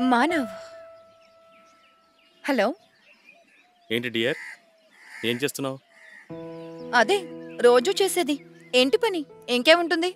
Manav hello ఏంటి dear ఏం చేస్తున్నావు అదే రోజు చేసేది ఏంటి పని ఇంకేముంటుంది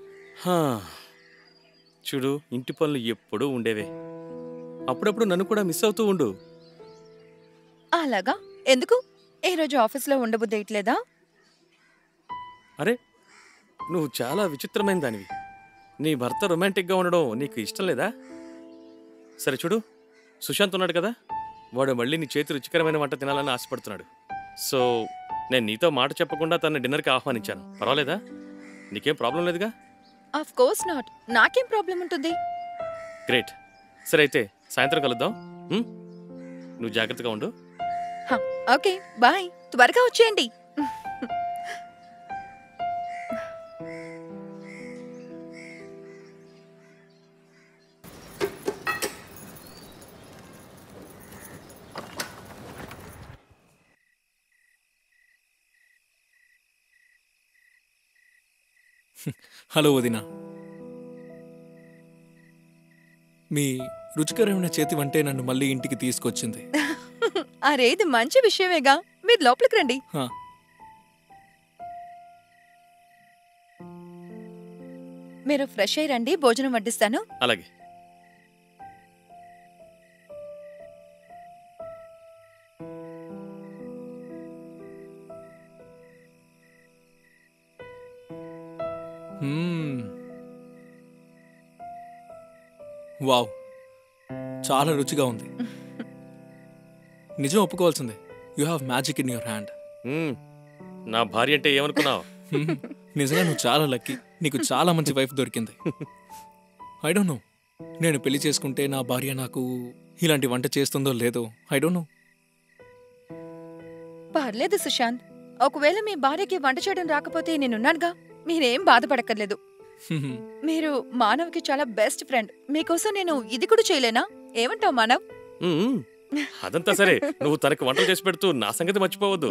చూడు ఇంటి పనులు ఎప్పుడూ ఉండేవే అప్పుడప్పుడు నన్ను కూడా మిస్ అవుతూ ఉండు అలాగా ఎందుకు ఈ రోజు ఆఫీస్లో ఉండబుద్ధి వేయట్లేదా అరే నువ్వు చాలా విచిత్రమైన దానివి నీ భర్త రొమాంటిక్గా ఉండడం నీకు ఇష్టం లేదా సరే చూడు సుశాంత్ ఉన్నాడు కదా వాడు మళ్ళీ నీ చేతి రుచికరమైన వంట తినాలని ఆశపడుతున్నాడు సో నేను నీతో మాట చెప్పకుండా తన డిన్నర్కి ఆహ్వానించాను పర్వాలేదా నీకేం ప్రాబ్లం లేదుగా ఆఫ్ కోర్స్ నాట్ నాకేం ప్రాబ్లం ఉంటుంది గ్రేట్ సరే అయితే సాయంత్రం కలుద్దాం ఉం? నువ్వు జాగ్రత్తగా ఉండు హ, ఓకే బాయ్ త్వరగా వచ్చేయండి హలో వదిన మీ రుచికరమైన చేతి వంటే నన్ను మళ్ళీ ఇంటికి తీసుకొచ్చింది అరే ఇది మంచి విషయమేగా మీరు లోపలికి రండి హా, మీరు ఫ్రెష్ అయ్యి రండి భోజనం వడ్డిస్తాను అలాగే మ్మ్. వావ్ చాలా రుచిగా ఉంది నిజం ఒప్పుకోవాల్సిందే you have magic in your hand ఉం. నా భార్య అంటే ఏమనుకున్నావు నిజంగా నువ్వు చాలా లక్కీ నీకు చాలా మంచి వైఫ్ దొరికింది ఐ డోంట్ నో నేను పెళ్లి చేసుకుంటే నా భార్య నాకు ఇలాంటి వంట చేస్తుందో లేదో ఐ డోంట్ నో పర్లేదు సుశాంత్ ఒకవేళ మీ భార్యకి వంట చేయడం రాకపోతే నేనున్నానుగా మీరేం బాధపడక్కర్లేదు మీరు మానవ్కి చాలా బెస్ట్ ఫ్రెండ్ మీకోసం నేను ఇది కూడా చేయలేనా ఏమంటావు మానవ్ ఉం, ఉం. అదంతా సరే నువ్వు తనకి వంటలు చేసి పెడుతూ నా సంగతి మర్చిపోవద్దు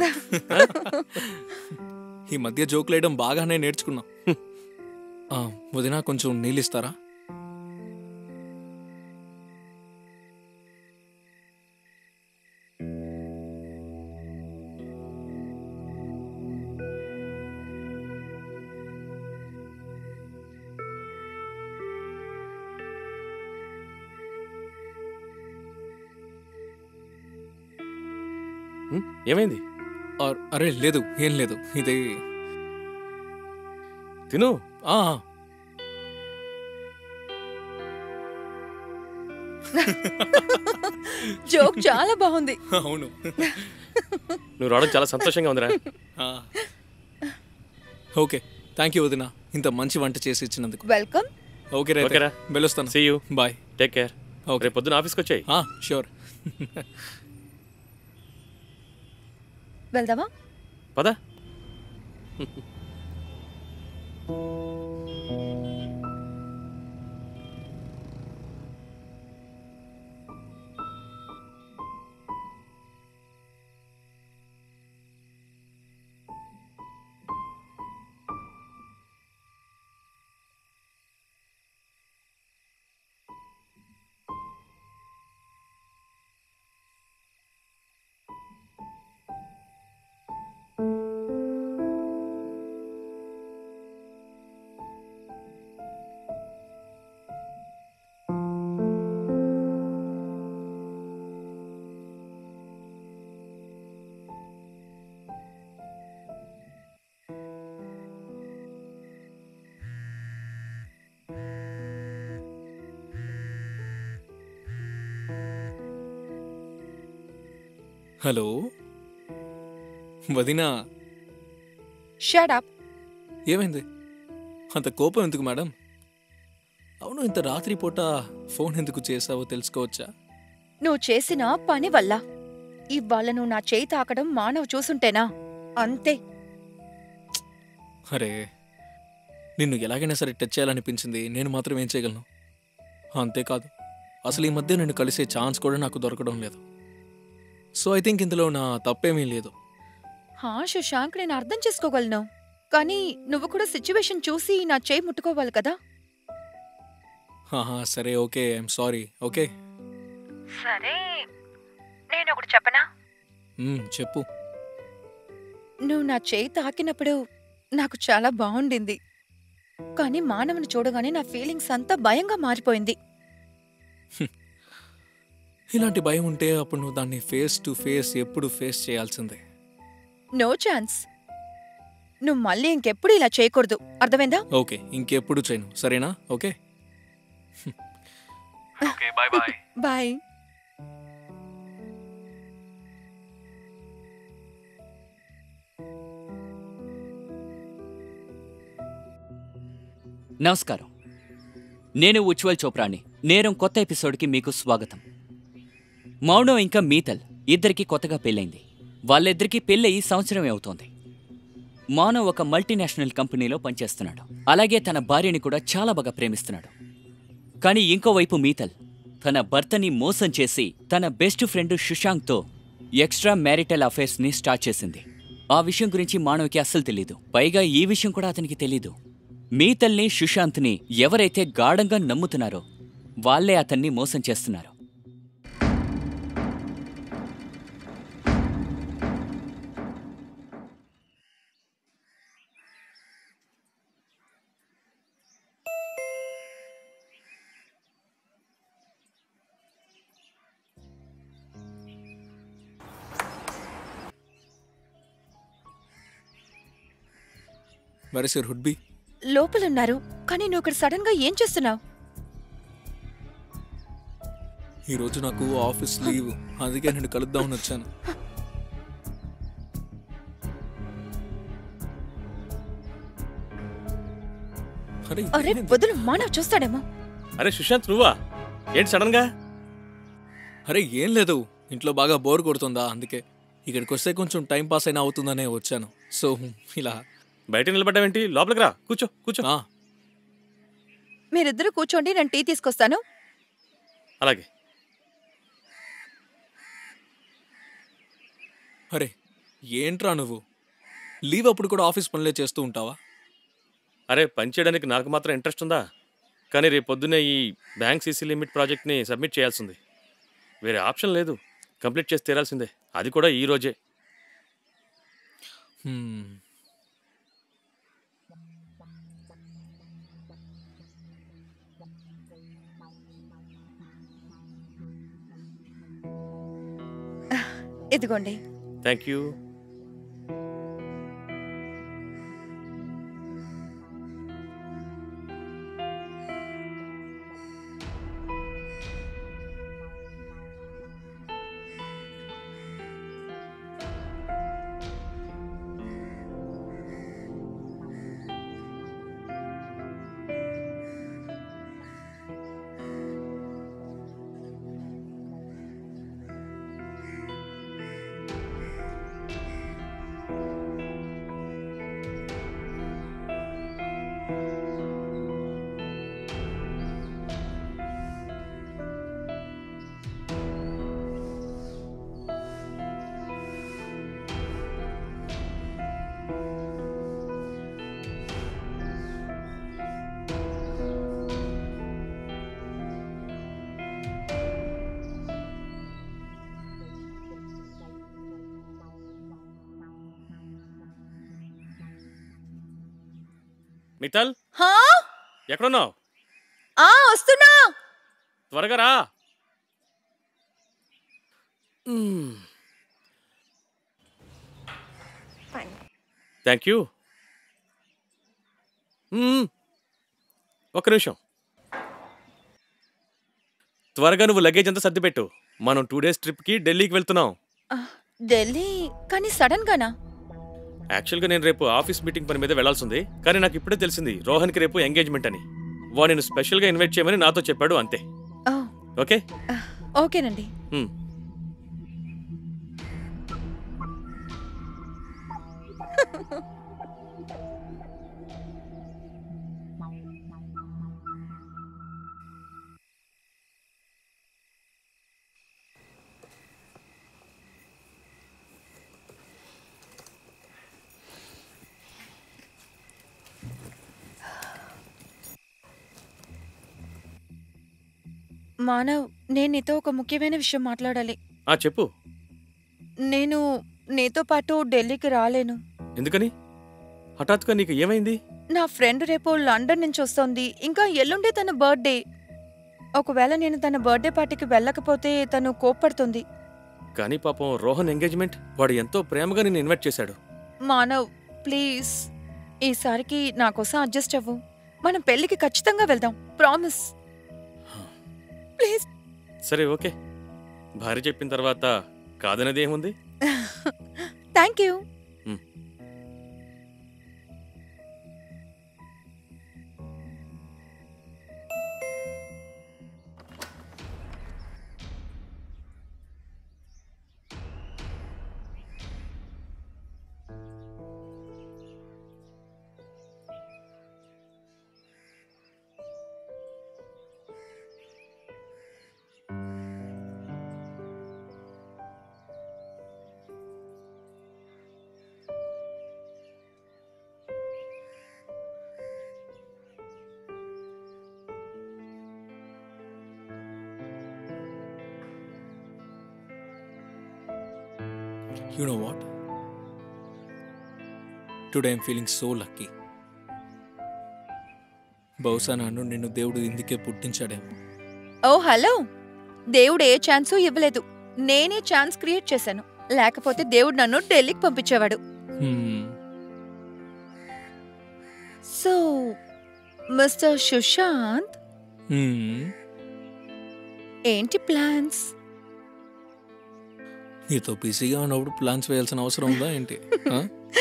ఈ మధ్య జోకులు వేయడం బాగానే నేర్చుకున్నా ఆ, వదినా కొంచెం నీళ్ళు ఇస్తారా ఉం? ఏమైంది ఆర్- అరే లేదు ఏం లేదు ఇది తిను ఆ, జోక్ చాలా బాగుంది అవును నువ్వు రావడం చాలా సంతోషంగా ఉందిరా ఆ. ఓకే థ్యాంక్ యూ వదినా ఇంత మంచి వంట చేసి ఇచ్చినందుకు వెల్కమ్ ఓకే రైతే ఓకేరా. వెళ్ళొస్తాను see you bye take care okay రేపు పొద్దున ఆఫీస్కి వచ్చాయి షూర్ వెళ్దామా పదా హలో వదినా షట్ అప్ ఏమైంది అంత కోపం ఎందుకు మేడం అవును ఇంత రాత్రి పూట ఫోన్ ఎందుకు చేసావో తెలుసుకోవచ్చా నువ్వు చేసిన పని వల్ల ఇవాళ నువ్వు నా చేయి తాకడం మానవ్ చూసుంటేనా అంతే అరే నిన్ను ఎలాగైనా సరే టచ్ చేయాలనిపించింది నేను మాత్రం ఏం చేయగలను అంతేకాదు అసలు ఈ మధ్య నిన్ను కలిసే ఛాన్స్ కూడా నాకు దొరకడం లేదు సో ఐ థింక్ ఇందులో నా తప్పేమీ లేదు హా శశాంక్ నేను అర్థం చేసుకోగలను కానీ నువ్వు కూడా సిచ్యువేషన్ చూసి నా చేయి ముట్టుకోవాలి కదా ఆహా సరే ఓకే ఐఎమ్ సారీ ఓకే సరే నేను ఒకటి చెప్పనా మ్మ్, చెప్పు నువ్వు నా చేయి తాకినప్పుడు నాకు చాలా బాగుండింది కానీ మానవుని చూడగానే నా ఫీలింగ్స్ అంతా భయంగా మారిపోయింది ఇలాంటి భయం ఉంటే అప్పుడు నువ్వు దాన్ని ఫేస్ టు ఫేస్ ఎప్పుడు ఫేస్ చేయాల్సిందే నో ఛాన్స్ నువ్వు మళ్ళీ ఇంకెప్పుడు ఇలా చేయకూడదు అర్థమైందా ఓకే ఇంకెప్పుడు చేయను సరేనా okay okay bye bye bye నమస్కారం నేను ఉజ్వల్ చోప్రాని నేరం కొత్త ఎపిసోడ్కి మీకు స్వాగతం మౌనం ఇంకా మీతల్ ఇద్దరికి కొత్తగా పెళ్ళైంది వాళ్ళిద్దరికీ పెళ్ళయి సంవత్సరమే అవుతోంది మౌనం ఒక మల్టీనేషనల్ కంపెనీలో పనిచేస్తున్నాడు అలాగే తన భార్యని కూడా చాలా బాగా ప్రేమిస్తున్నాడు కానీ ఇంకోవైపు మీతల్ తన భర్తని మోసం చేసి తన బెస్ట్ ఫ్రెండ్ సుశాంక్తో ఎక్స్ట్రా మ్యారిటల్ అఫైర్స్ని స్టార్ట్ చేసింది ఆ విషయం గురించి మానవ్కి అస్సలు తెలీదు పైగా ఈ విషయం కూడా అతనికి తెలీదు మీతల్ని సుశాంత్ని ఎవరైతే గాఢంగా నమ్ముతున్నారో వాళ్ళే అతన్ని మోసం చేస్తున్నారు మరి సార్ హుడ్ బి లోపలున్నారు కానీ నువ్వు ఇక్కడ సడన్ గా ఏం చేస్తున్నావు ఈ రోజు నాకు ఆఫీస్ లీవ్ అందుకే నేను కలుద్దామని వచ్చాను అరే అరే ఏమైంది? వదులు మానవ్ చూస్తాడేమో అరే సుశాంత్ నువ్వా ఏంటి సడన్ గా అరే ఏం లేదు ఇంట్లో బాగా బోర్ కొడుతుందా అందుకే ఇక్కడికి వస్తే కొంచెం టైం పాస్ అయినా అవుతుందనే వచ్చాను సో ఇలా బయట నిలబడ్డావేంటి లోపలికి రా కూర్చో కూర్చో ఆ, మీరిద్దరూ కూర్చోండి నేను టీ తీసుకొస్తాను అలాగే అరే ఏంట్రా నువ్వు లీవ్ అప్పుడు కూడా ఆఫీస్ పనులే చేస్తూ ఉంటావా అరే పని చేయడానికి నాకు మాత్రం ఇంట్రెస్ట్ ఉందా కానీ రేపు పొద్దున్నే ఈ బ్యాంక్ సీసీ లిమిట్ ప్రాజెక్ట్ని సబ్మిట్ చేయాల్సింది వేరే ఆప్షన్ లేదు కంప్లీట్ చేసి తీరాల్సిందే అది కూడా ఈ రోజే హ్మ్. ఇదిగోండి థ్యాంక్ యూ మిగతాల్ హా ఎక్కడున్నావు ఆ వస్తున్నా త్వరగా రా థ్యాంక్ యూ మ్మ్. ఒక్క నిమిషం త్వరగా నువ్వు లగేజ్ అంతా సర్దిపెట్టు మనం టూ డేస్ ట్రిప్కి ఢిల్లీకి వెళ్తున్నాం ఆ, ఢిల్లీ కానీ సడన్ గానా యాక్చువల్గా నేను రేపు ఆఫీస్ మీటింగ్ పని మీద వెళ్లాల్సి ఉంది కానీ నాకు ఇప్పుడే తెలిసింది రోహన్కి రేపు ఎంగేజ్మెంట్ అని వాడిని స్పెషల్గా ఇన్వైట్ చేయమని నాతో చెప్పాడు అంతే ఓ ఓకే ఆ, ఓకేనండి మ్మ్. మానవ్ నేను నీతో ఒక ముఖ్యమైన విషయం మాట్లాడాలి ఆ చెప్పు నేను నీతో పాటు ఢిల్లీకి రాలేను ఎందుకని హఠాత్తుగా నీకు ఏమైంది నా ఫ్రెండ్ రేపు లండన్ నుంచి వస్తోంది ఇంకా ఎల్లుండే తన బర్త్డే ఒకవేళ నేను తన బర్త్డే పార్టీకి వెళ్ళకపోతే తను కోప్పడుతుంది కానీ పాపం రోహన్ ఎంగేజ్మెంట్ వాడు ఎంతో ప్రేమగా నిన్ను ఇన్వైట్ చేశాడు మానవ్ ప్లీజ్ ఈసారికి నా కోసం అడ్జస్ట్ అవ్వు మనం పెళ్లికి ఖచ్చితంగా వెళ్దాం ప్రామిస్ ప్లీజ్ సరే ఓకే భార్య చెప్పిన తర్వాత కాదనేది ఏముంది thank you Hmm. You know what today I'm feeling so lucky బహుశా నన్ను నిన్ను దేవుడు ఇందుకే పుట్టించాడేమో ఓ హలో దేవుడు ఏ ఛాన్సు ఇవ్వలేదు నేనే ఛాన్స్ క్రియేట్ చేశాను లేకపోతే దేవుడు నన్ను ఢిల్లీకి పంపించేవాడు Hmm. So mister Sushant Hmm. ఏంటి ప్లాన్స్ నీతో బిజీగా ఉన్నప్పుడు ప్లాన్స్ వేయాల్సిన అవసరం ఉందా ఏంటి ఆ?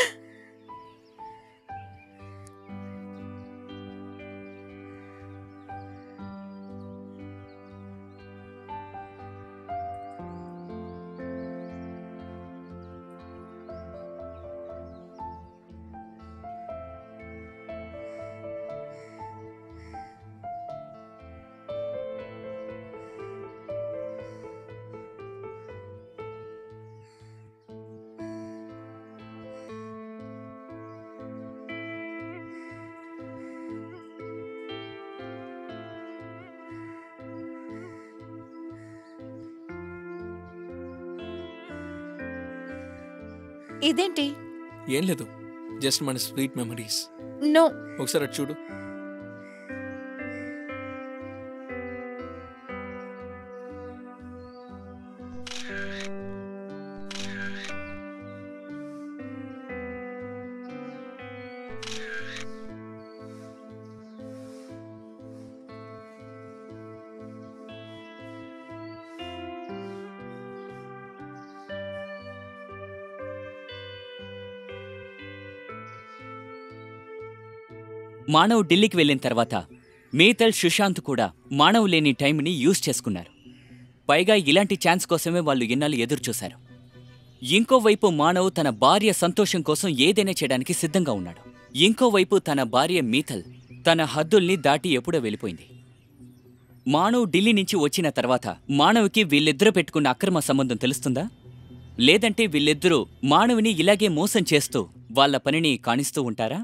ఇదేంటి ఏం లేదు జస్ట్ మన స్వీట్ మెమరీస్ నో ఒకసారి అటు చూడు మానవ్ ఢిల్లీకి వెళ్ళిన తర్వాత మేతల్ సుశాంత్ కూడా మానవ్ లేని టైంని యూజ్ చేసుకున్నారు పైగా ఇలాంటి ఛాన్స్ కోసమే వాళ్ళు ఇన్నాళ్ళు ఎదురు చూశారు ఇంకోవైపు మానవ్ తన భార్య సంతోషం కోసం ఏదైనా చేయడానికి సిద్ధంగా ఉన్నాడు ఇంకోవైపు తన భార్య మీతల్ తన హద్దుల్ని దాటి ఎప్పుడో వెళ్ళిపోయింది మానవ్ ఢిల్లీ నుంచి వచ్చిన తర్వాత మానవ్కి వీళ్ళిద్దరూ పెట్టుకున్న అక్రమ సంబంధం తెలుస్తుందా లేదంటే వీళ్ళిద్దరూ మానవుని ఇలాగే మోసం చేస్తూ వాళ్ళ పనిని కానిస్తూ ఉంటారా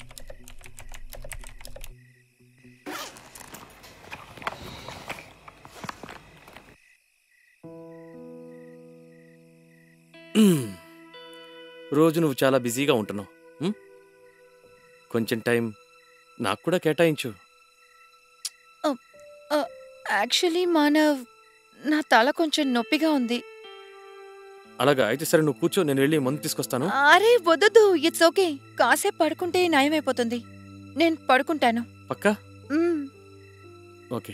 రోజు నువ్వు చాలా బిజీగా ఉంటున్నావు ఉం? కొంచెం టైం నాకు కూడా కేటాయించు యాక్చువల్లీ మానవ్ నా తల కొంచెం నొప్పిగా ఉంది అలాగా అయితే సరే నువ్వు కూర్చో నేను వెళ్ళి మందు తీసుకొస్తాను అరే వద్దు ఇట్స్ ఓకే కాసేపు పడుకుంటే నయమైపోతుంది నేను పడుకుంటాను పక్కా మ్మ్. ఓకే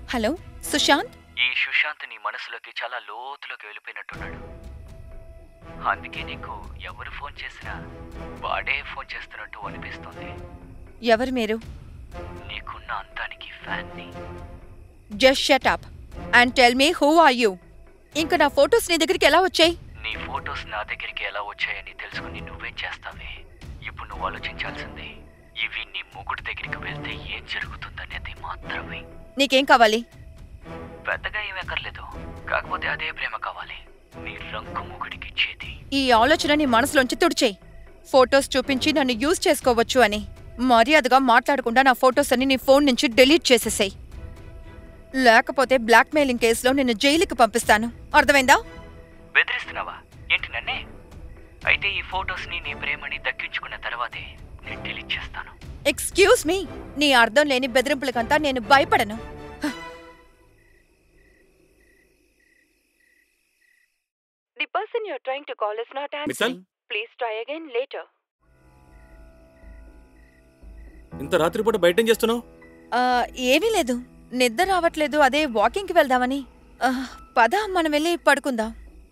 హలో సుశాంత్ ఈ సుశాంత్ నీ మనసులోకి చాలా లోతులోకి వెళ్ళిపోయినట్టున్నాడు అందుకే నీకు ఎవరు ఫోన్ చేసినా వాడే ఫోన్ చేస్తున్నట్టు అనిపిస్తుంది ఎవరు మీరు నీకున్న అంతానికి ఫ్యాన్ని just shut up and tell me who are you ఇంకా నా ఫొటోస్ నీ దగ్గరికి ఎలా వచ్చాయి నీ ఫొటోస్ నా దగ్గరికి ఎలా వచ్చాయని తెలుసుకుని నువ్వేం చేస్తావే ఇప్పుడు నువ్వు ఆలోచించాల్సింది ఇవి నీ మొగుడు దగ్గరికి వెళ్తే ఏం జరుగుతుందనేది మాత్రమే నీకేం కావాలి పెద్దగా ఏమక్కర్లేదు కాకపోతే అదే ప్రేమ కావాలి నీ రంకు మొగుడికి ఇచ్చేది ఈ ఆలోచన నీ మనసులోంచి తుడిచేయి ఫొటోస్ చూపించి నన్ను యూజ్ చేసుకోవచ్చు అని మర్యాదగా మాట్లాడకుండా నా ఫొటోస్ అన్ని నీ ఫోన్ నుంచి డిలీట్ చేసేసాయి లేకపోతే బ్లాక్మెయిలింగ్ కేసులో నిన్ను జైలుకి పంపిస్తాను అర్థమైందా బెదిరిస్తున్నావా ఏంటి నన్నే అయితే ఈ ఫొటోస్ ని నీ ప్రేమని దక్కించుకున్న తర్వాతే నేను డిలీట్ చేస్తాను ఎక్స్క్యూజ్ మీ నీ అర్థం లేని బెదిరింపులకంతా నేను భయపడను the person you're trying to call is not మిత్తల్? ప్లీజ్ ట్రై అగైన్ లేటర్ ఇంత రాత్రిపూట బయట ఏం చేస్తున్నావు ఏమీ లేదు నిద్ర రావట్లేదు అదే వాకింగ్కి వెళ్దామని ఆ, పద మనం వెళ్ళి పడుకుందాం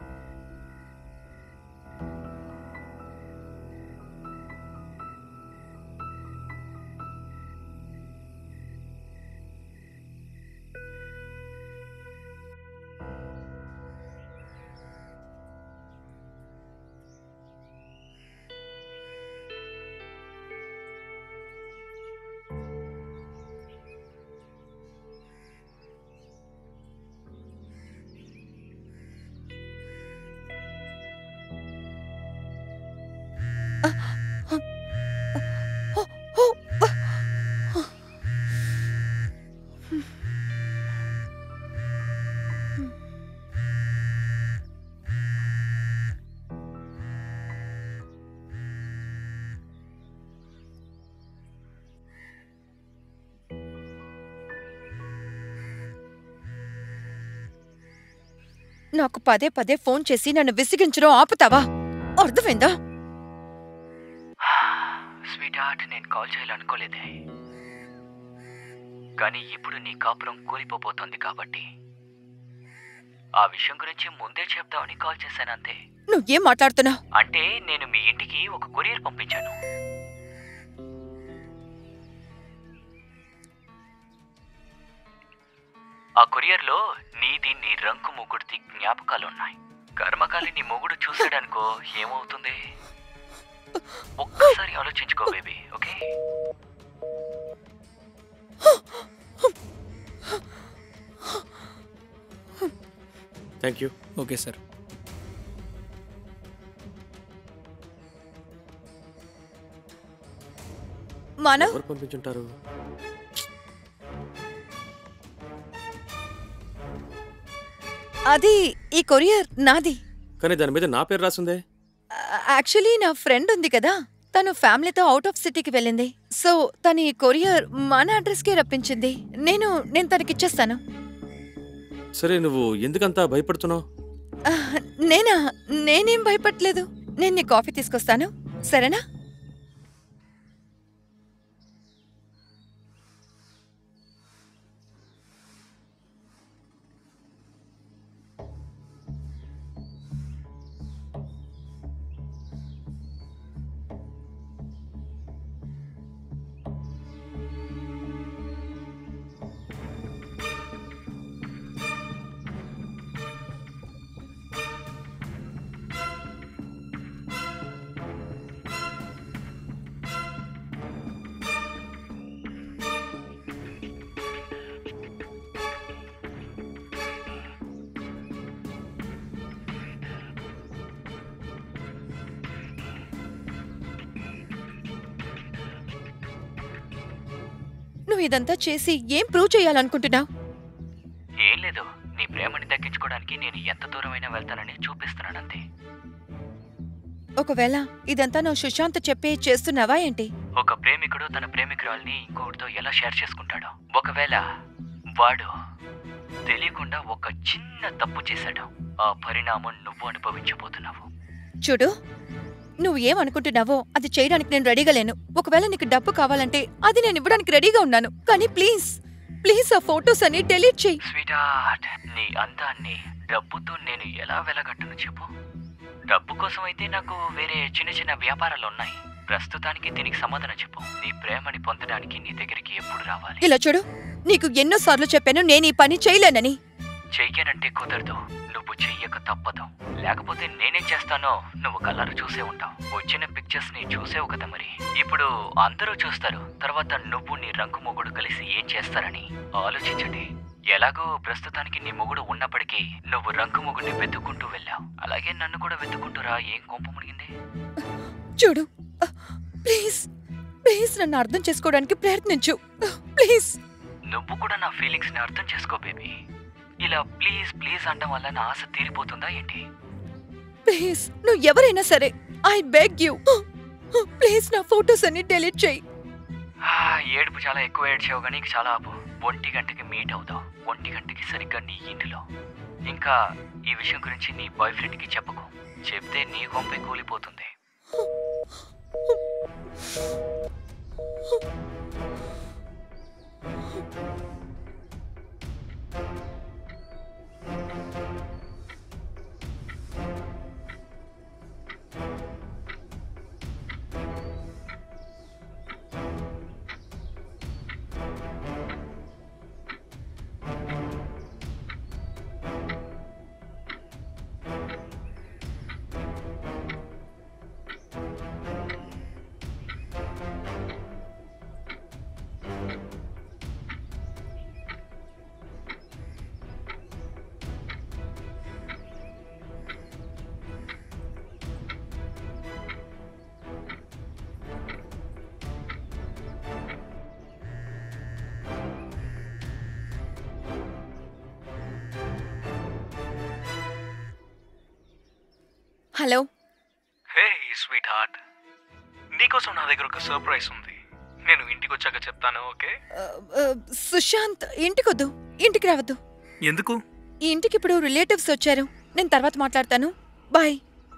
నాకు పదే పదే ఫోన్ చేసి నన్ను విసిగించడం ఆపుతావా అర్థమైందా స్వీట్ హార్ట్ నేను కాల్ చేయాలనుకోలేదే కానీ ఇప్పుడు నీ కాపురం కూలిపోబోతోంది కాబట్టి ఆ విషయం గురించి ముందే చెప్దామని కాల్ చేశాను అంతే నువ్వేం మాట్లాడుతున్నావు అంటే నేను మీ ఇంటికి ఒక కొరియర్ పంపించాను ఆ కొరియర్లో నీది నీ రంకు మొగుడిది జ్ఞాపకాలు ఉన్నాయి కర్మకాలి నీ మొగుడు చూసాడనుకో ఏమవుతుంది ఒక్కసారి ఆలోచించుకో baby okay thank you okay sir Manav ఎవరు పంపించుంటారు అది ఈ కొరియర్ నాది కానీ దాని మీద నా పేరు రాసుందే యాక్చువల్లీ నా ఫ్రెండ్ ఉంది కదా తను ఫ్యామిలీతో అవుట్ ఆఫ్ సిటీకి వెళ్ళింది సో తను ఈ కొరియర్ మన అడ్రస్కి రప్పించింది నేను నేను తనకిచ్చేస్తాను సరే నువ్వు ఎందుకంతా భయపడుతున్నావు ఆ, నేనా నేనేం భయపడలేదు నేను నీ కాఫీ తీసుకొస్తాను సరేనా నువ్వు ఇదంతా చేసి ఏం ప్రూవ్ చేయాలనుకుంటున్నావు ఏం లేదు నీ ప్రేమని దక్కించుకోవడానికి నేను ఎంత దూరమైనా వెళ్తానని చూపిస్తున్నానంతే ఒకవేళ ఇదంతా నువ్వు సుశాంత్ చెప్పి చేస్తున్నావా ఏంటి ఒక ప్రేమికుడు తన ప్రేమికురాల్ని ఇంకొకటితో ఎలా షేర్ చేసుకుంటాడో ఒకవేళ వాడు తెలియకుండా ఒక చిన్న తప్పు చేశాడు ఆ పరిణామం నువ్వు అనుభవించబోతున్నావు చూడు నువ్వు ఏమనుకుంటున్నావో అది చేయడానికి నేను రెడీగా లేను ఒకవేళ నీకు డబ్బు కావాలంటే అది నేను ఇవ్వడానికి రెడీగా ఉన్నాను కానీ ప్లీజ్ ప్లీజ్ ఆ ఫోటోస్ అని డెలీట్ చెయ్యి స్వీటార్ట్ నీ అందాన్ని డబ్బుతో నేను ఎలా వెలగట్టను చెప్పు డబ్బు కోసం అయితే నాకు వేరే చిన్న చిన్న వ్యాపారాలు ఉన్నాయి ప్రస్తుతానికి దీనికి సమాధానం చెప్పు నీ ప్రేమని పొందడానికి నీ దగ్గరికి ఎప్పుడు రావాలి ఇలా చూడు నీకు ఎన్నోసార్లు చెప్పాను నేను ఈ పని చేయలేనని చెయ్యనంటే కుదరదు నువ్వు చెయ్యక తప్పదు లేకపోతే నేనేం చేస్తానో నువ్వు కలర్ చూసే ఉంటావు వచ్చిన పిక్చర్స్ ని చూసేవు కదా మరి ఇప్పుడు అందరూ చూస్తారు తర్వాత నువ్వు నీ రంగు మొగుడు కలిసి ఏం చేస్తారని ఆలోచించండి ఎలాగో ప్రస్తుతానికి నీ మొగుడు ఉన్నప్పటికీ నువ్వు రంగు మొగుడిని వెతుక్కుంటూ వెళ్ళావు అలాగే నన్ను కూడా వెతుక్కుంటూరా ఏం కొంప మునిగింది చూడు ప్లీజ్ ప్లీజ్ నన్ను అర్థం చేసుకోవడానికి ప్రయత్నించు ప్లీజ్ నువ్వు కూడా నా ఫీలింగ్స్ ని అర్థం చేసుకో బేబీ ఇలా ప్లీజ్ ప్లీజ్ అనడం వల్ల నా ఆశ తీరిపోతుందా ఏంటి ప్లీజ్ నువ్వు ఎవరైనా సరే ఐ బెగ్ యూ ప్లీజ్ నా ఫోటోస్ అన్ని డెలీట్ చెయ్యి ఆ, ఏడుపు చాలా ఎక్కువ ఏడ్చావు కానీ ఇక చాలా ఆపు ఒంటి గంటకి మీట్ అవుదాం ఒంటి గంటకి సరిగ్గా నీ ఇంటిలో ఇంకా ఈ విషయం గురించి నీ బాయ్ ఫ్రెండ్కి చెప్పకు చెప్తే నీ కొంపే కూలిపోతుంది హలో హే స్వీట్ హార్ట్ నీకోసం నా దగ్గర ఒక సర్ప్రైజ్ ఉంది నేను ఇంటికి వచ్చాక చెప్తాను ఓకే సుశాంత్ ఇంటికొద్దు ఇంటికి రావద్దు ఎందుకు ఈ ఇంటికి ఇప్పుడు రిలేటివ్స్ వచ్చారు నేను తర్వాత మాట్లాడతాను బాయ్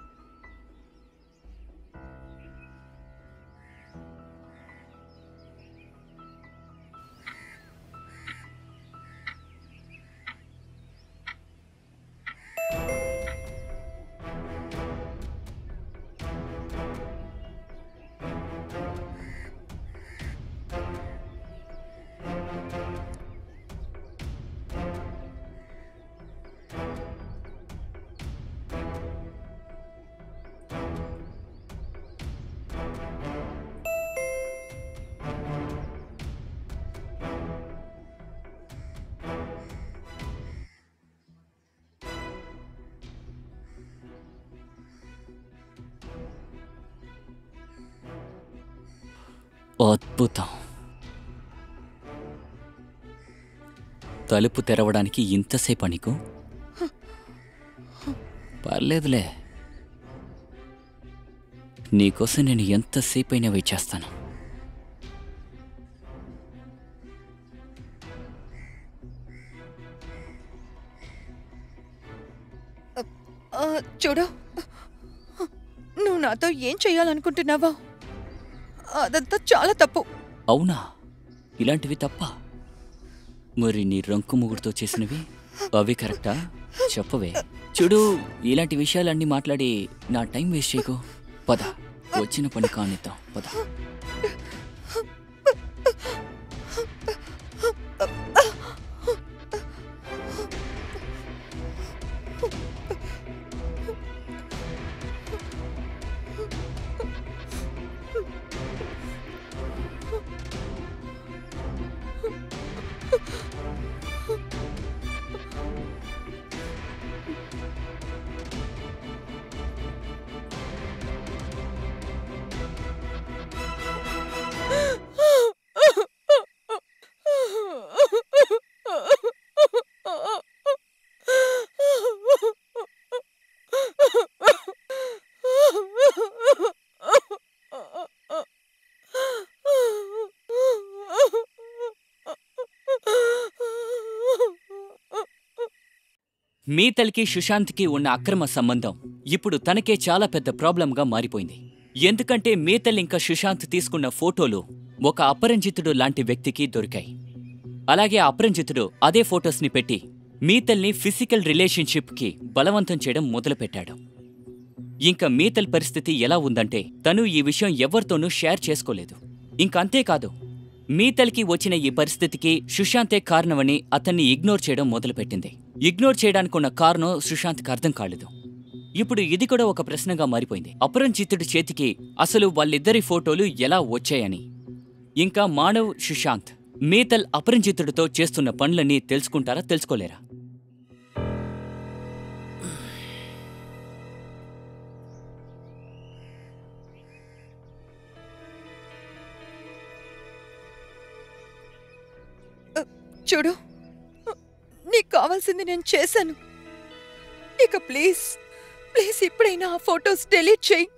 అద్భుతం తలుపు తెరవడానికి ఇంతసేపు నీకు పర్లేదులే నీకోసం నేను ఎంతసేపు అయినా వెయిట్ చేస్తాను ఆ, చూడు నువ్వు నాతో ఏం చెయ్యాలనుకుంటున్నావో అదంతా చాలా తప్పు అవునా ఇలాంటివి తప్ప మరి నీ రంకు ముగుడుతో చేసినవి అవి కరెక్టా చెప్పవే చూడు ఇలాంటి విషయాలన్నీ మాట్లాడి నా టైం వేస్ట్ చేయకు పద వచ్చిన పని కానిద్దాం పద మీతల్కి సుశాంత్కి ఉన్న అక్రమ సంబంధం ఇప్పుడు తనకే చాలా పెద్ద ప్రాబ్లంగా మారిపోయింది ఎందుకంటే మీతల్ ఇంకా సుశాంత్ తీసుకున్న ఫోటోలు ఒక అపరంజితుడు లాంటి వ్యక్తికి దొరికాయి అలాగే అప్రంజితుడు అదే ఫొటోస్ని పెట్టి మీతల్ని ఫిజికల్ రిలేషన్షిప్కి బలవంతం చేయడం మొదలుపెట్టాడు ఇంకా మీతల్ పరిస్థితి ఎలా ఉందంటే తను ఈ విషయం ఎవరితోనూ షేర్ చేసుకోలేదు ఇంకంతేకాదు మీతల్కి వచ్చిన ఈ పరిస్థితికి సుశాంతే కారణమని అతన్ని ఇగ్నోర్ చేయడం మొదలుపెట్టింది ఇగ్నోర్ చేయడానికి ఉన్న కారణం సుశాంత్కి అర్థం కాలేదు ఇప్పుడు ఇది కూడా ఒక ప్రశ్నగా మారిపోయింది అపరంజితుడి చేతికి అసలు వాళ్ళిద్దరి ఫోటోలు ఎలా వచ్చాయని ఇంకా మానవ్ సుశాంత్ మీతల్ అపరంజితుడితో చేస్తున్న పనులన్నీ తెలుసుకుంటారా తెలుసుకోలేరా చూడు నీకు కావాల్సింది నేను చేశాను ఇక ప్లీజ్ ప్లీజ్ ఇప్పుడైనా ఆ ఫొటోస్ డెలీట్ చేయి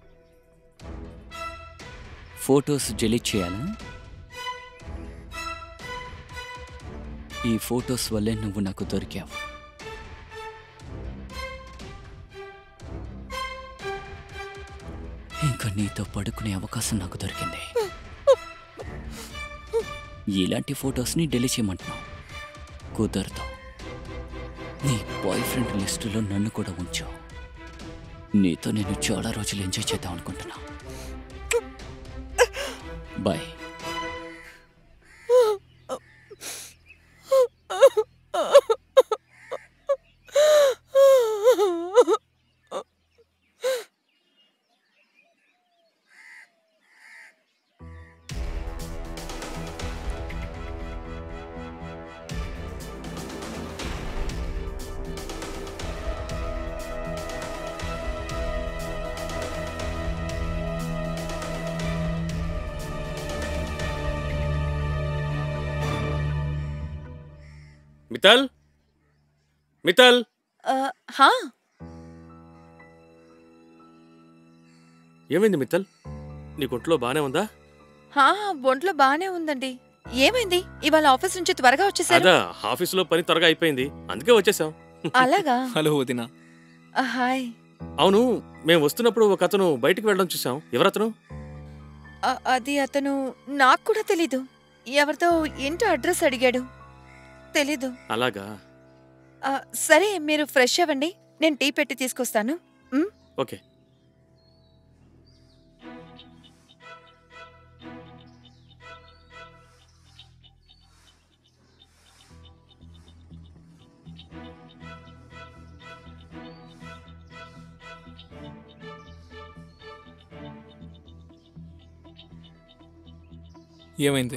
ఫోటోస్ డిలీట్ చేయాలా ఈ ఫోటోస్ వల్లే నువ్వు నాకు దొరికావు ఇంకా నీతో పడుకునే అవకాశం నాకు దొరికింది ఇలాంటి ఫొటోస్ని డిలీట్ చేయమంటున్నావు కుదరదు నీ బాయ్ ఫ్రెండ్ లిస్టులో నన్ను కూడా ఉంచు నీతో నేను చాలా రోజులు ఎంజాయ్ చేద్దాం అనుకుంటున్నా బాయ్ మితల్ మితల్ ఆ, హా ఏమైంది మిత్తల్ నీ ఒంట్లో బానే ఉందా హా ఒంట్లో బానే ఉందండి ఏమైంది ఇవాళ ఆఫీస్ నుంచి త్వరగా వచ్చేసారు అదా ఆఫీసులో పని త్వరగా అయిపోయింది అందుకే వచ్చేసాం అలాగా హలో వదినా ఆ, హాయ్ అవును మేము వస్తున్నప్పుడు ఒక అతను బయటికి వెళ్ళడం చూసాం ఎవరతను ఆ, అది అతను నాకు కూడా తెలీదు ఎవరితో ఇంటి అడ్రస్ అడిగాడు తెలీదు అలాగా ఆ, సరే మీరు ఫ్రెష్ అవ్వండి నేను టీ పెట్టి తీసుకొస్తాను ఉమ్, ఓకే ఏమైంది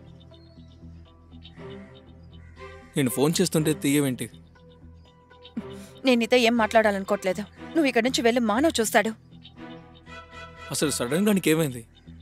నేను ఫోన్ చేస్తుంటే తీయవేంటి నేను నీతో ఏం మాట్లాడాలనుకోవట్లేదు నువ్వు ఇక్కడి నుంచి వెళ్ళి మానవ్ చూస్తాడు అసలు సడన్గా నీకేమైంది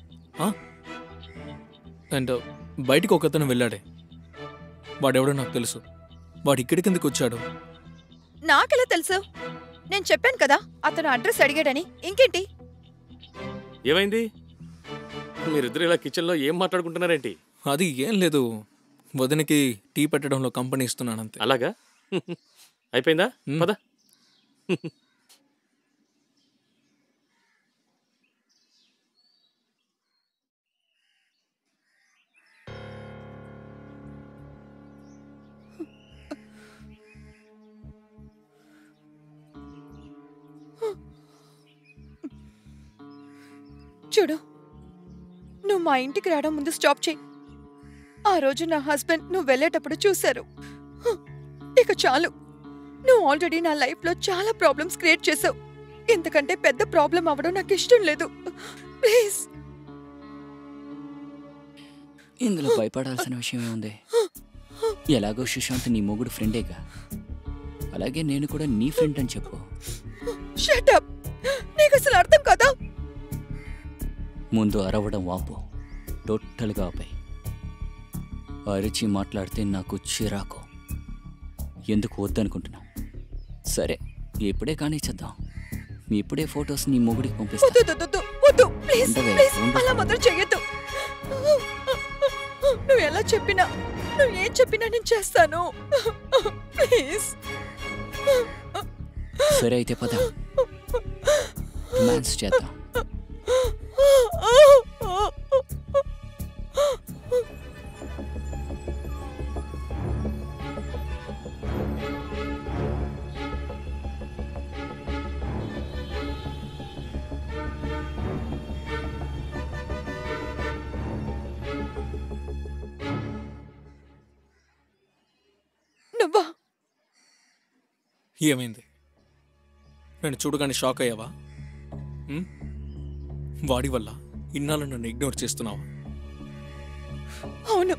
అండ్ బయటికి ఒకతను వెళ్ళాడే వాడెవడో నాకు తెలుసు వాడు ఇక్కడి కిందకి వచ్చాడు నాకెలా తెలుసు నేను చెప్పాను కదా అతను అడ్రస్ అడిగాడని ఇంకేంటి ఏమైంది మీరిద్దరు ఇలా కిచెన్లో ఏం మాట్లాడుకుంటున్నారేంటి అది ఏం లేదు వదినకి టీ పెట్టడంలో కంపెనీ ఇస్తున్నాను అంతే అలాగా అయిపోయిందా మ్. పద చూడు నువ్వు మా ఇంటికి రావడం ముందు స్టాప్ చేయి ఆ రోజు నా హస్బెండ్ నువ్వు వెళ్ళేటప్పుడు చూశారు హ, ఇక చాలు నువ్వు ఆల్రెడీ నా లైఫ్లో చాలా ప్రాబ్లమ్స్ క్రియేట్ చేసావు ఇంతకంటే పెద్ద ప్రాబ్లం అవ్వడం నాకు ఇష్టం లేదు ప్లీజ్ ఇందులో భయపడాల్సిన విషయం ఏముంది ఎలాగో సుశాంత్ నీ మొగుడు ఫ్రెండేగా అలాగే నేను కూడా నీ ఫ్రెండ్ అని చెప్పు షటప్ నీకు అసలు అర్థం కదా ముందు అరవడం వాపు టోటల్గా ఆపాయి అరిచి మాట్లాడితే నాకు చిరాకు ఎందుకు వద్దనుకుంటున్నావు సరే ఇప్పుడే కానిచ్చేద్దాం ఇప్పుడే ఫొటోస్ నీ మొగుడికి పంపిస్తా వద్దు వద్దు, వద్దు వద్దు ప్లీజ్ ఉండవే, ప్లీజ్ ఉండు. అలా మాత్రం చెయ్యొద్దు నువ్వు ఎలా చెప్పినా నువ్వు ఏం చెప్పినా నేను చేస్తాను ప్లీజ్ సరే అయితే పద రొమాన్స్ చేద్దాం ఏమైంది నేను చూడగానే షాక్ అయ్యావా ఉమ్? వాడి వల్ల ఇన్నాళ్ళు నన్ను ఇగ్నోర్ చేస్తున్నావా అవును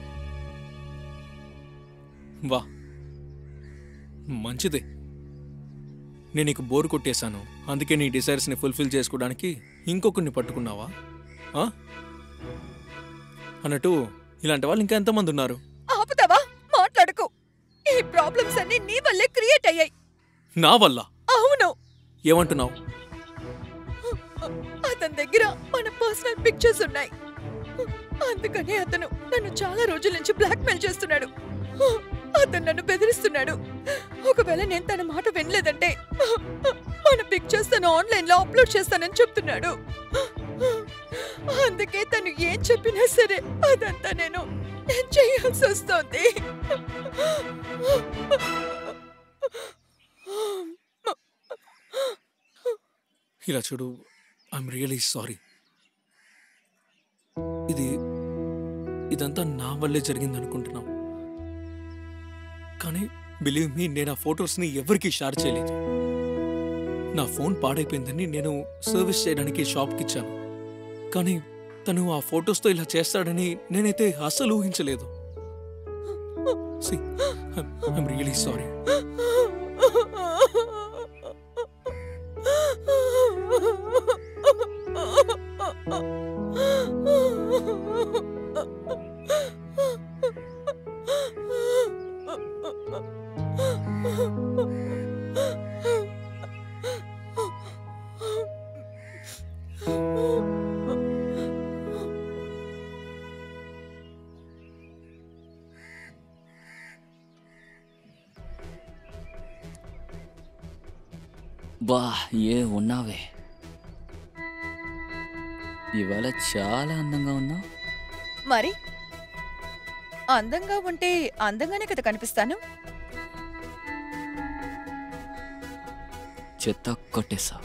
వా మంచిదే నేను నీకు బోర్ కొట్టేశాను అందుకే నీ డిజైర్స్ని ఫుల్ఫిల్ చేసుకోవడానికి ఇంకొకరిని పట్టుకున్నావా ఆ? అన్నట్టు ఇలాంటి వాళ్ళు ఇంకా ఎంతమంది ఉన్నారు ఆపుతావా మాట్లాడుకో ఈ ప్రాబ్లమ్స్ అన్ని నీ వల్లే క్రియేట్ అయ్యాయి నా వల్ల అవును ఏమంటున్నావు అతని దగ్గర మన పర్సనల్ పిక్చర్స్ ఉన్నాయి అందుకని అతను నన్ను చాలా రోజుల నుంచి బ్లాక్మెయిల్ చేస్తున్నాడు అతను నన్ను బెదిరిస్తున్నాడు ఒకవేళ నేను తన మాట వినలేదంటే మన పిక్చర్స్ తను ఆన్లైన్ లో అప్లోడ్ చేస్తానని చెప్తున్నాడు అందుకే తను ఏం చెప్పినా సరే అదంతా నేను నేను చేయాల్సి వస్తుంది ఇలా చూడు ఐఎమ్ రియలీ సారీ ఇది ఇదంతా నా వల్లే జరిగింది అనుకుంటున్నాం కానీ బిలీవ్ మీ నేను ఆ ఫొటోస్ని ఎవరికీ షేర్ చేయలేదు నా ఫోన్ పాడైపోయిందని నేను సర్వీస్ చేయడానికి షాప్కి ఇచ్చాను కానీ తను ఆ ఫొటోస్తో ఇలా చేస్తాడని నేనైతే అస్సలు ఊహించలేదు ఐఎమ్ రియలీ సారీ బా ఏ ఉన్నావే ఇవాళ చాలా అందంగా ఉన్నావు మరి అందంగా ఉంటే అందంగానే కదా కనిపిస్తాను చెత్త కొట్టేశావు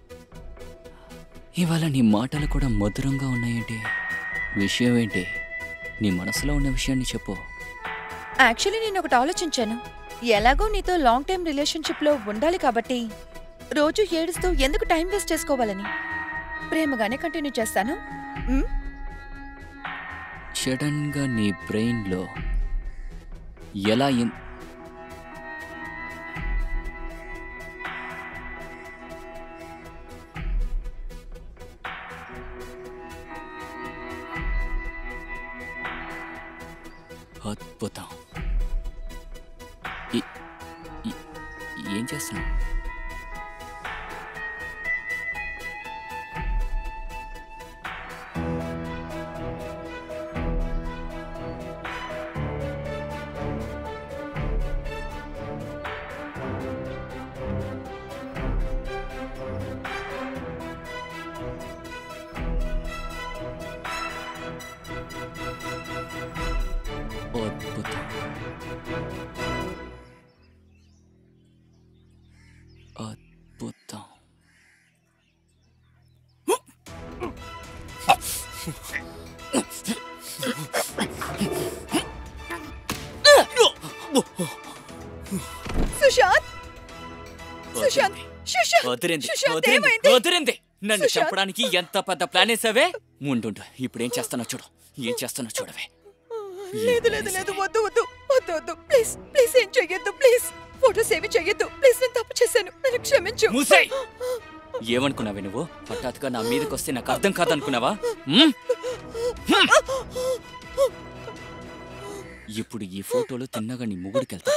ఇవాళ నీ మాటలు కూడా మధురంగా ఉన్నాయేంటి విషయం ఏంటి నీ మనసులో ఉన్న విషయాన్ని చెప్పు యాక్చువల్లీ నేను ఒకటి ఆలోచించాను ఎలాగో నీతో లాంగ్ టైం రిలేషన్షిప్ లో ఉండాలి కాబట్టి రోజు ఏడుస్తూ ఎందుకు టైం వేస్ట్ చేసుకోవాలని ప్రేమగానే కంటిన్యూ చేస్తాను ఉమ్, సడన్ గా నీ బ్రెయిన్లో ఎలా ఎన్- అద్భుతం ఈ- ఈ- ఏం చేస్తాను అద్భుతం అద్భుతం సుశాంత్ సుశాంత్ సుశాంత్ వదిలింది సుశాంత్ వదిలింది ఏమైంది వదిలింది నన్ను సుశాంత్. చంపడానికి ఎంత పెద్ద ప్లాన్ వేసావే ఉండు ఇప్పుడు ఏం చేస్తానో చూడు ఏం చేస్తానో చూడవే లేదు లేదు లేదు వద్దు వద్దు వద్దు వద్దు ప్లీజ్ ప్లీజ్ ఏం చెయ్యొద్దు ప్లీజ్ ఫోటోస్ ఏమి చెయ్యొద్దు ప్లీజ్ నేను తప్పు చేశాను నన్ను క్షమించు మూసేయ్ ఏమనుకున్నావే నువ్వు హఠాత్తుగా నా మీదకి వస్తే నాకు అర్థం కాదనుకున్నావా ఉమ్? హ్మ్. ఇప్పుడు ఈ ఫోటోలు తిన్నగా నీ ముగుడికి వెళ్తా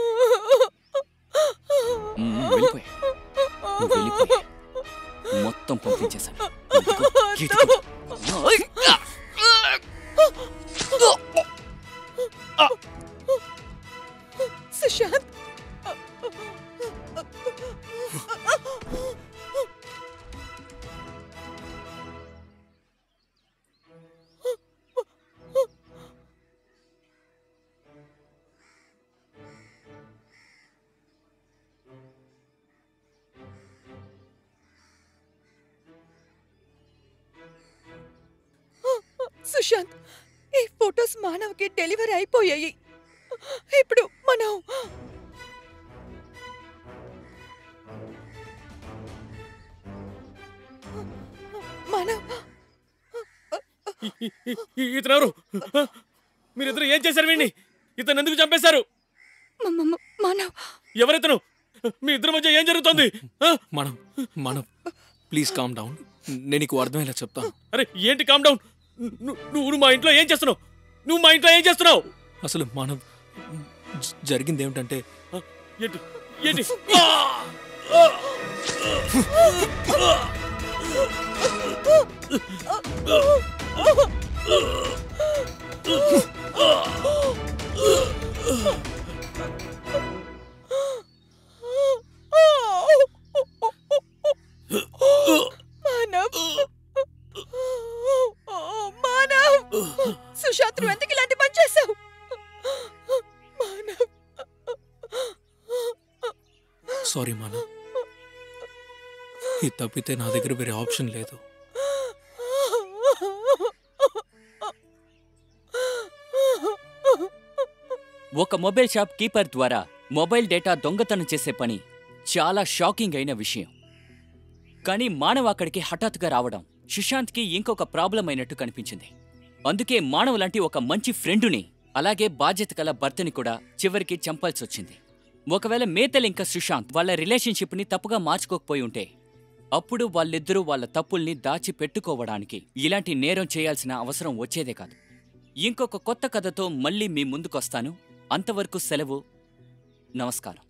వెళ్ళిపోయా నువ్వు వెళ్ళిపోయా మొత్తం పంపించేశాను ఇదిగో, ఇదిగో. ఓయ్! సుశాంత్ సుశాంత్ ఈ ఫొటోస్ మానవ్కి డెలివరీ అయిపోయాయి ఇప్పుడు మనం మానవ్ ఇ- ఇ- ఇ- ఇతనెవరు మీరిద్దరు ఏం చేశారు వీడిని ఇతను ఎందుకు చంపేశారు మ- మ- మ- మానవ్ ఎవరితను మీ ఇద్దరి మధ్య ఏం జరుగుతోంది ఆ? మనం మనం ప్లీజ్ కామ్ డౌన్ నేను నీకు అర్థమయ్యేలా చెప్తాను అరే ఏంటి కామ్ డౌన్ ను- నువ్వు మా ఇంట్లో ఏం చేస్తున్నావు నువ్వు మా ఇంట్లో ఏం చేస్తున్నావు అసలు మనం జ- జరిగింది ఏమిటంటే ఆ, ఏంటి ఏంటి మానవ్ మానవ్ సుశాంత్ నువ్వు ఎందుకు ఇలాంటి పని చేశావు మానవ్ సారీ మనం ఇది తప్పితే నా దగ్గర వేరే ఆప్షన్ లేదు ఒక మొబైల్ షాప్ కీపర్ ద్వారా మొబైల్ డేటా దొంగతనం చేసే పని చాలా షాకింగ్ అయిన విషయం కానీ మానవ్ అక్కడికి హఠాత్తుగా రావడం సుశాంత్కి ఇంకొక ప్రాబ్లం అయినట్టు కనిపించింది అందుకే మానవ్ లాంటి ఒక మంచి ఫ్రెండుని అలాగే బాధ్యత గల భర్తని కూడా చివరికి చంపాల్సి వచ్చింది ఒకవేళ మేతల్ ఇంకా సుశాంత్ వాళ్ళ రిలేషన్షిప్ని తప్పుగా మార్చుకోకపోయి ఉంటే అప్పుడు వాళ్ళిద్దరూ వాళ్ళ తప్పుల్ని దాచి పెట్టుకోవడానికి ఇలాంటి నేరం చేయాల్సిన అవసరం వచ్చేదే కాదు ఇంకొక కొత్త కథతో మళ్ళీ మీ ముందుకొస్తాను అంతవరకు సెలవు నమస్కారం